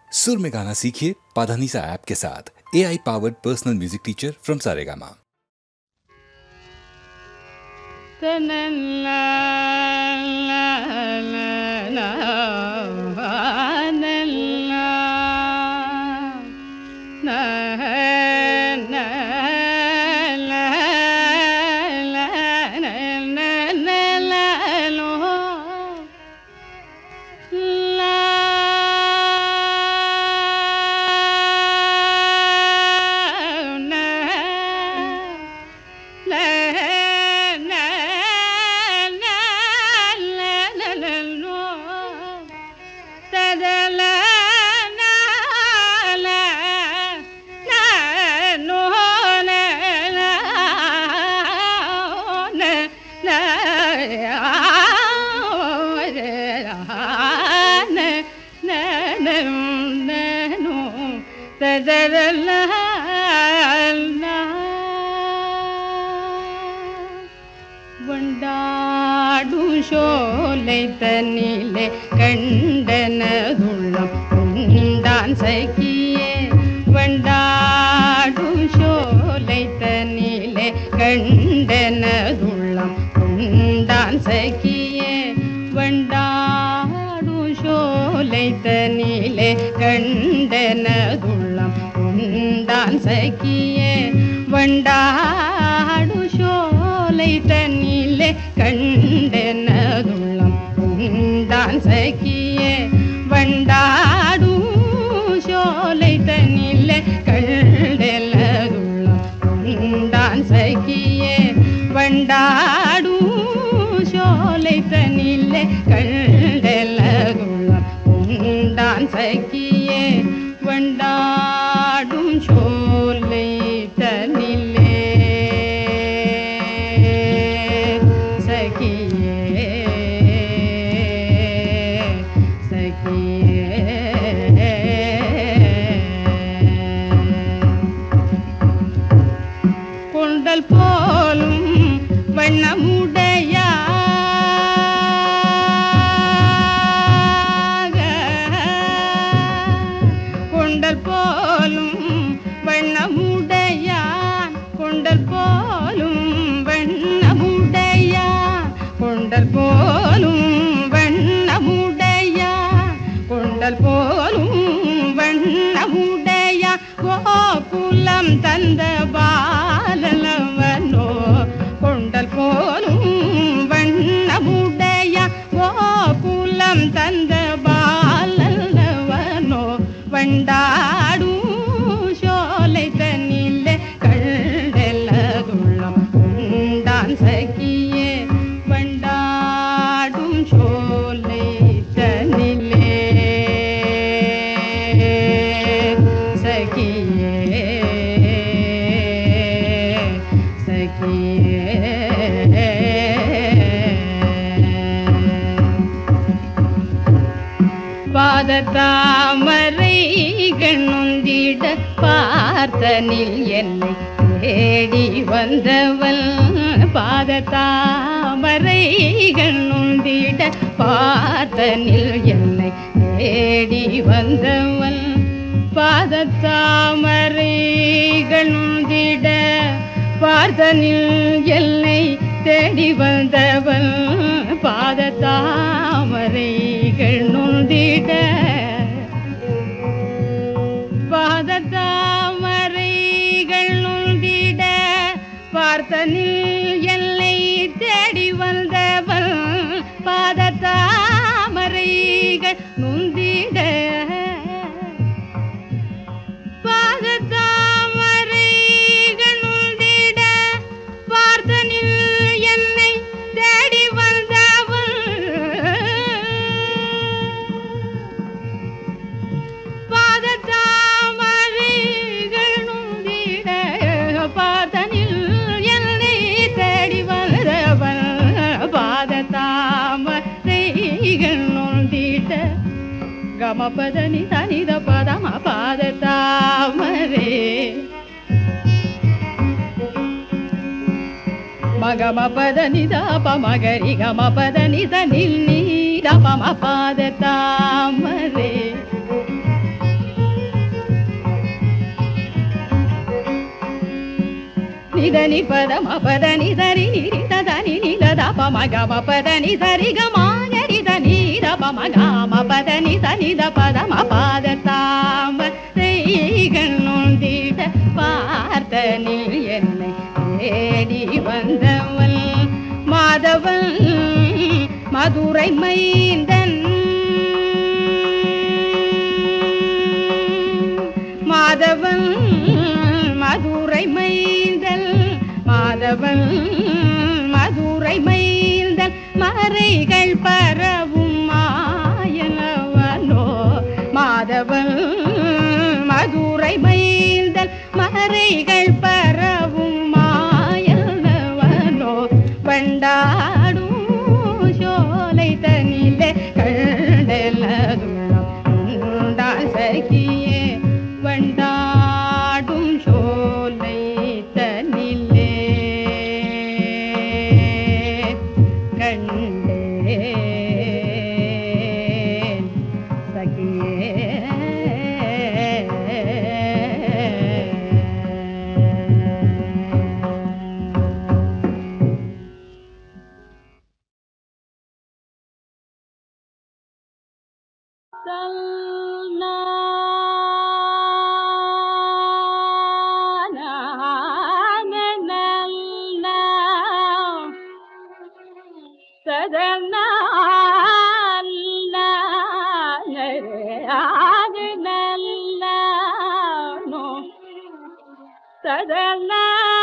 सुर में गाना सीखिए पाधानीसा ऐप के साथ A I powered personal music teacher from Saregama வண்டாடும் சோலை தன்னிலே கண்டனதுள்ளம் உண்டான் சகியே வண்டாடும் சோலை தன்னிலே கண்டனதுள்ளம் உண்டான் சகியே வண்டாடும் சோலை தன்னிலே கண்டனதுள்ளம் உண்டான் சகியே வண்டாடு சோலை தன்னிலே கண்டனதுள்ளம் உண்டான் சகியே வண்டாடு சோலை தன்னிலே கண்டனதுள்ளம் உண்டான் சகியே வண்டாடு சோலை தன்னிலே கண்டனதுள்ளம் உண்டான் சகியே வண்டாடும் சோலை தனிலே சகியே சகியே கொண்டல் போலும் வண்ணமுடைய கொண்டல் போலும் வண்ணமுடையான் கொண்டல் போலும் வண்ணமுடையான் கொண்டல் போலும் வண்ணமுடையான் கொண்டல் போலும் வண்ணமுடையான் கோகுலம் தந்த பாலலவனோ கொண்டல் போலும் வண்ணமுடைய கோகுலம் தந்த பாலலவனோ வண்டாடும் சோலை தன்னிலே கண்டெல்லதுள்ளம் உண்டான் சகியே வண்டாடும் சோலை தன்னிலே சகியே சகியே பாதத்தாமரை கண்ணுந்திட பார்த்தனில் என்னை தேடி வந்தவள் பாதத்தாமரை கண்ணுந்திட பார்த்தனில் என்னை தேடி வந்தவள் பாதத்தாமரை கண்ணுந்திட பார்த்தனில் என்னை தேடி வந்தவள் பாதத்தாமரைகள் நொந்திட பாதத்தாமரைகள் நொந்திட பார்த்தனில் என்னை தேடி வந்தவள் பாதத்தாமரைகள் நொந்திட பாதத்தாமரைகள் நொந்திட பார்த்தனில் என்னை தேடி வந்தவள் பாதத்தாமரைகள் நொந்திட பார்த்தனில் என்னை தேடி வந்தவள் பாதத்தாமரைகள் நொந்திட ಗಮಪದನಿ ತನಿದ ಪದಮ ಪಾದ ತಾಮರೆ ಮಗಮ ಪದ ನಿದ ಪ ಮಗರಿ ಗಮ ಪದ ನಿದ ನಿಲ್ ನೀದ ಪಮ ಪಾದ ತಾಮರೆ దని పద మ పద ని సరి ని రి ద ద ని ని ద ద ప మ గ మ పద ని సరి గ మ గ రి ద ని ద ప మ గ మ పద ని స ని ద పద మ பாத தாம செய்கள் நொந்திட பார்த்த நீ என்னை தேடி வந்தவன் மாதவன் மதுரை மைந்தன் மாதவன் மதுரை மைந்தல் மாதவன் மதுரை மைந்தல் மறைகள் பரவும் மாயனவனோ மாதவன் மதுரை மைந்தல் மறைகள் பரவும் மாயனவனோ வண்டாடும் சோலை தனிலே கண்டலதுள்ளம் உண்டால் சகியே வண்டாடும் சோலை தனிலே கண்டேன் சகியே சதனா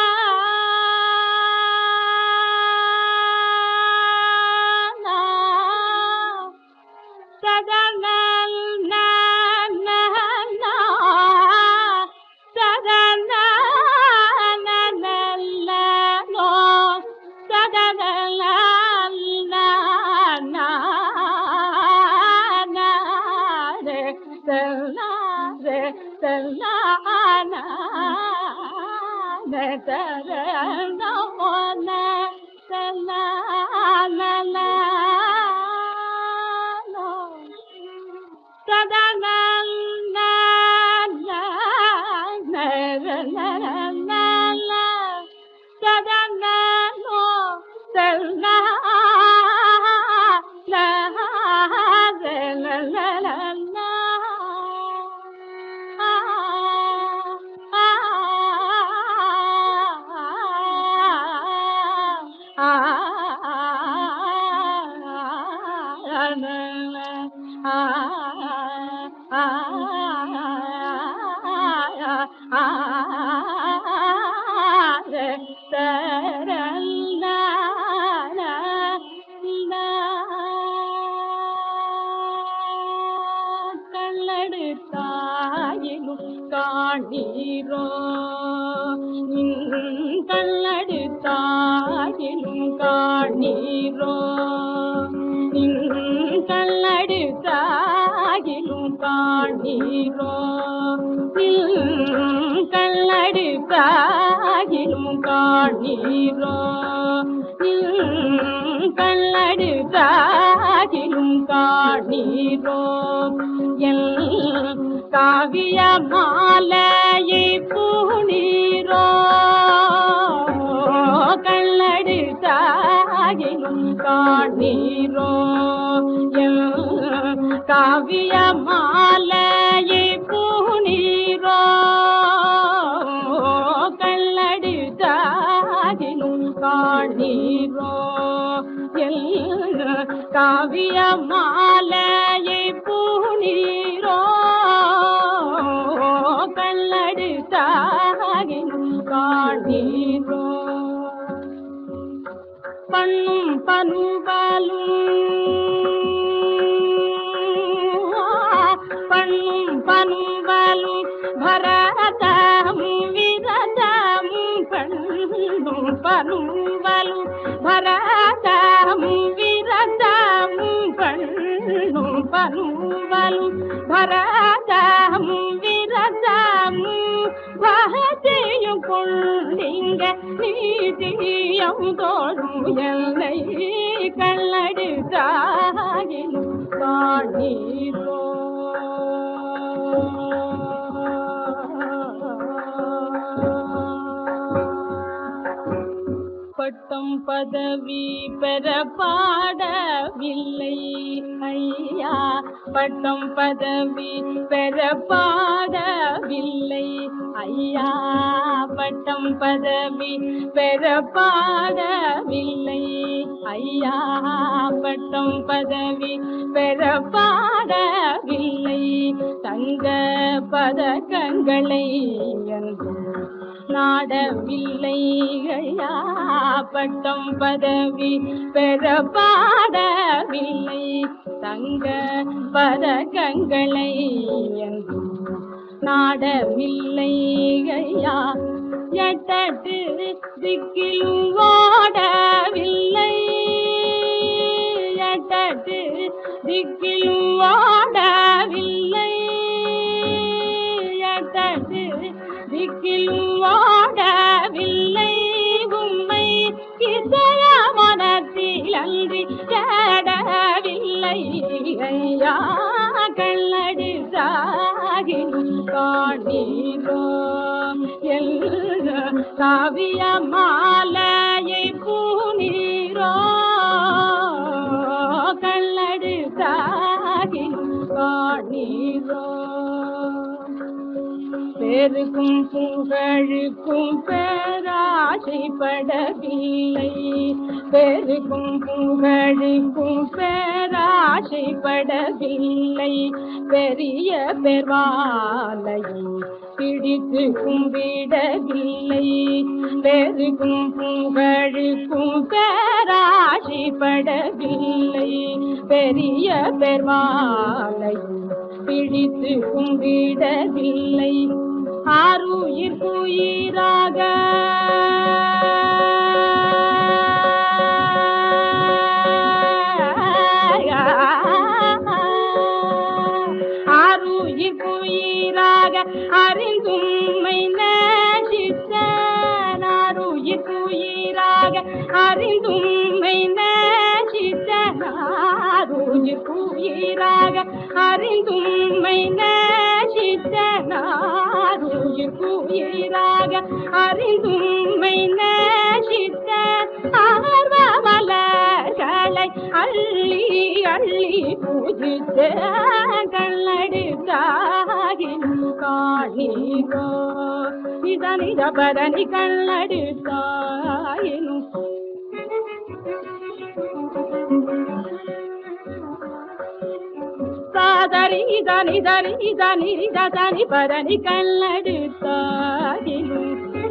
கல்லெடுத்தாயினும் காணீரோ கல்லெடுத்தாயினும் காணீரோ கல்லெடுத்தாயினும் காணீரோ கல்லெடுத்தாயினும் காணீரோ கல்லெடுத்தாயினும் காணீரோ எல் காவிய மாலையை பூணீரோ கல்லெடுத்தாயினும் காணீரோ எல் காவிய மாலையை பூணீரோ கல்லடிதாகினும் காணீரோ எல் காவிய மாலையை பூணீரோ கல்லடிதாகினும் காணீரோ பண்ணும் பனுவலும் பண்ணும் பனுவலும் பரதமு விரதமு பண்ணும் பனுவலும் பரதமு விரதமு பண்ணும் பனுவலும் பரதமு விரதமு பகத்தையும் கொண்டிங்க நீதியம் தோழும் எல்லை கல்லடித்தாகினும் காணீரோ பதவி பெற பாடவில்லை ஐயா பட்டம் பதவி பெற பாடவில்லை ஐயா பட்டம் பதவி பெற பாடவில்லை ஐயா பட்டம் பதவி பெற பாடவில்லை தங்க பதக்கங்களை என்றும் நாடவில்லை ஐயா பட்டம் பதவி பெற பாடவில்லை தங்க பதக்கங்களை என்றும் நாடவில்லை ஐயா எட்டட்டு திக்கிலும் ஓடவில்லை எட்டட்டு திக்கிலும் ஓடவில்லை எட்டட்டு திக்கிலும் ஓடவில்லை உம்மை இசைய மனத்தில் அன்றி தேடவில்லை ஐயா கல்லடி சாகி காணீரோ எல்ல காவிய மாலையை பூனீரோ கல்லடி சாகி காணீரோ பேருக்கும் புகழுக்கும் பேராசைப்படவில்லை பேருக்கும் புகழுக்கும் பேராசைப்படவில்லை பெரிய பெருவாலையை பிடித்து கும்பிடவில்லை பேருக்கும் புகழுக்கும் பேராசைப்படவில்லை பெரிய பெருமாளையை பிடித்து கும்பிடவில்லை ஆறுயிர் குயிராக ஆறுயிர் குயிராக அறிந்தும்மை நேசித்த ஆறுயிர் குயிராக அறிந்தும்மை நேசித்த ஆறுயிர் குயிராக அறிந்தும்மை நேசித்த ஆறுயிர் குயிராக அறிந்தும்மை நேசித்த ஆர்வமலர்களை அள்ளி அள்ளி பூஜித்த கல்லடித்தாகின் காணிகோ இதனித பரணி கல்லடித்தாயினும் சாதரி தனி தனி தனி தனி பரணி கல்லடித்தாயினும்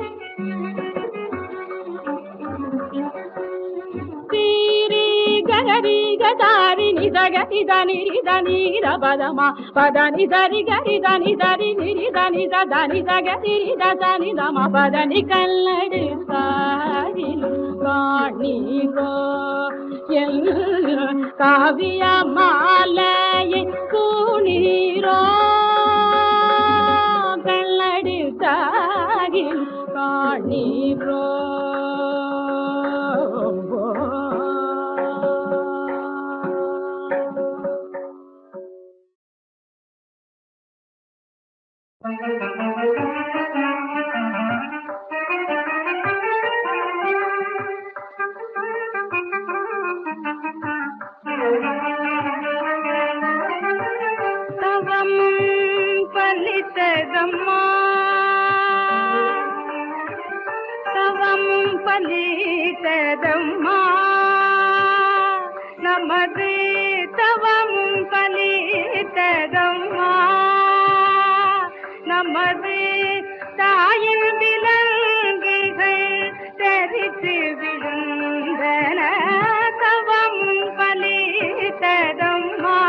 சீரி గరి గదారి నిద గరి దని దని పదమా పదని దరి గరి దని దరి నిరి దని దని దగరి దని దమ పదని కల్లడి సారిలు காணிரோ காவிய மாலையை கூணீரோ கல்லடி சாகில் காணீரோ தவமும் பலித்ததம்மா தவமும் பலித்ததம்மா நமது தவமும் பலித்ததம்மா நமது தாயின் விலங்குகள் தெரித்து விழுந்தன தவமும் பலித்ததம்மா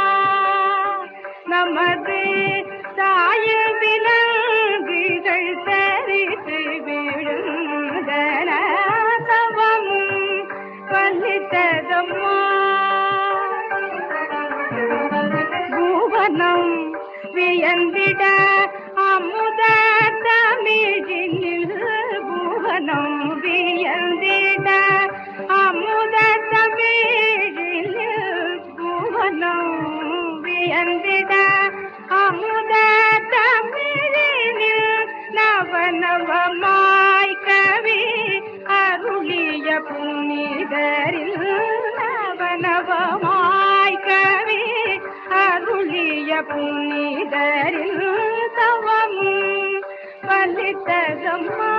நமது தாய விலங்குகள் தரித்து விழுந்தன தவமும் பலித்ததம்மா பூவனம் வியந்திட அமுத தமிழினில் பூவனம் வியந்திட அமுத தமிழினில் பூவனம் வியந்திட அமுத தமிழினில் நவநவமாய் கவி அருளிய பூ புனிதரில் நவநவமாய் கவி அருளிய புனிதரில் தவமும் பலித்ததம்மா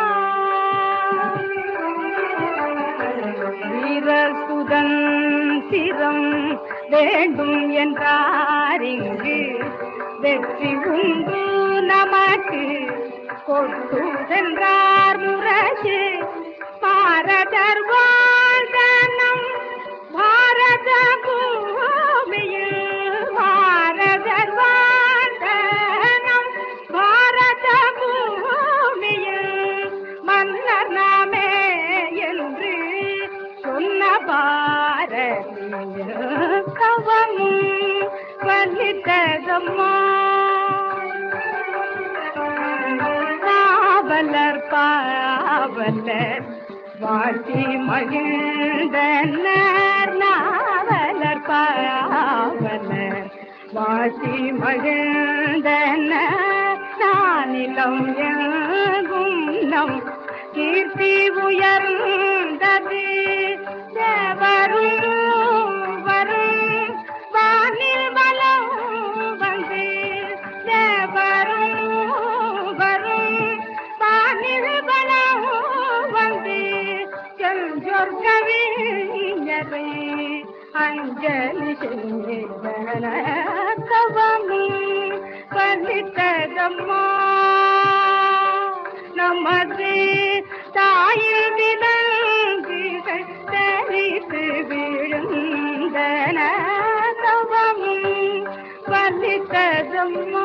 வீர சுதந்திரம் வேண்டும் என்றாரிங்கு வெற்றி உண்டு நமக்கு கொண்டு சென்றார் முரசு பாரதர் வாழ்தனம் பாரத பூமியில் பாரதர் வாழ்தனம் பாரத பூமியில் மன்னர் நாமே என்று சொன்ன பாரதிய கவமும் வலித்ததம்மா காவலர் பாவலர் வாட்டி மகிழ்ந்தனர் நாவலர் பாவலர் வாட்டி மகிழ்ந்தனர் நானிலம் எங்கும் நம் கீர்த்தி உயர்ந்தது தேவரும் வரும் வானில் வலம் வந்து தேவரும் வரும் வானில் வலம் வந்து செஞ்சொர் கவிஞரை அஞ்சலி செய்தன கவமும் பலித்ததம்மா நமது தாயில் விலங்குகள் தரித்து விழுந்தன தவமும் பலித்ததம்மா